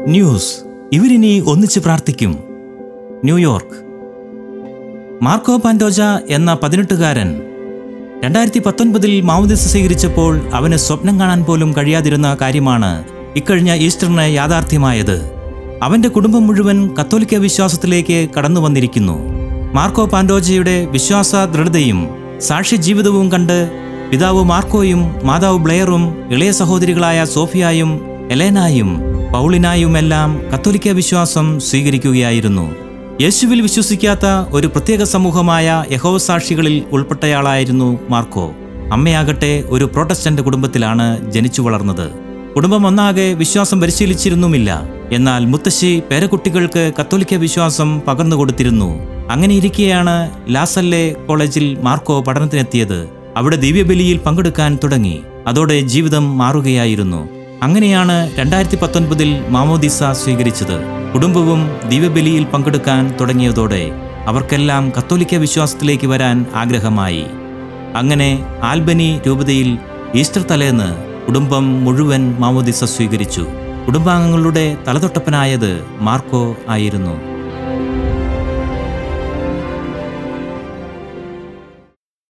news ഇവരിനി ഒന്നിച്ച് പ്രാർത്ഥിക്കും New York Marco പാൻഡോജ എന്ന പതിനെട്ടുകാരൻ രണ്ടായിരത്തി പത്തൊൻപതിൽ മാവുദിസ് സ്വീകരിച്ചപ്പോൾ അവന് സ്വപ്നം കാണാൻ പോലും കഴിയാതിരുന്ന കാര്യമാണ് ഇക്കഴിഞ്ഞ ഈസ്റ്ററിന് യാഥാർത്ഥ്യമായത് അവന്റെ കുടുംബം മുഴുവൻ കത്തോലിക്ക വിശ്വാസത്തിലേക്ക് കടന്നു വന്നിരിക്കുന്നു മാർക്കോ പാൻഡോജയുടെ വിശ്വാസ ദൃഢതയും സാക്ഷി ജീവിതവും കണ്ട് പിതാവ് മാർക്കോയും മാതാവ് ബ്ലെയറും ഇളയ സഹോദരികളായ സോഫിയായും എലേനായും പൗളിനായുമെല്ലാം കത്തോലിക്ക വിശ്വാസം സ്വീകരിക്കുകയായിരുന്നു യേശുവിൽ വിശ്വസിക്കാത്ത ഒരു പ്രത്യേക സമൂഹമായ യഹോവ സാക്ഷികളിൽ ഉൾപ്പെട്ടയാളായിരുന്നു മാർക്കോ അമ്മയാകട്ടെ ഒരു പ്രോട്ടസ്റ്റന്റ് കുടുംബത്തിലാണ് ജനിച്ചു വളർന്നത് കുടുംബം ഒന്നാകെ വിശ്വാസം പരിശീലിച്ചിരുന്നുമില്ല എന്നാൽ മുത്തശ്ശി പേരക്കുട്ടികൾക്ക് കത്തോലിക്ക വിശ്വാസം പകർന്നു കൊടുത്തിരുന്നു അങ്ങനെ ഇരിക്കെയാണ് ലാസല്ലെ കോളേജിൽ മാർക്കോ പഠനത്തിനെത്തിയത് അവിടെ ദിവ്യബലിയിൽ പങ്കെടുക്കാൻ തുടങ്ങി അതോടെ ജീവിതം മാറുകയായിരുന്നു അങ്ങനെയാണ് രണ്ടായിരത്തി പത്തൊൻപതിൽ മാമോദിസ സ്വീകരിച്ചത് കുടുംബവും ദിവ്യബലിയിൽ പങ്കെടുക്കാൻ തുടങ്ങിയതോടെ അവർക്കെല്ലാം കത്തോലിക്ക വിശ്വാസത്തിലേക്ക് വരാൻ ആഗ്രഹമായി അങ്ങനെ ആൽബനി രൂപതയിൽ ഈസ്റ്റർ തലേന്ന് കുടുംബം മുഴുവൻ മാമോദിസ സ്വീകരിച്ചു കുടുംബാംഗങ്ങളുടെ തലതൊട്ടപ്പനായത് മാർക്കോ ആയിരുന്നു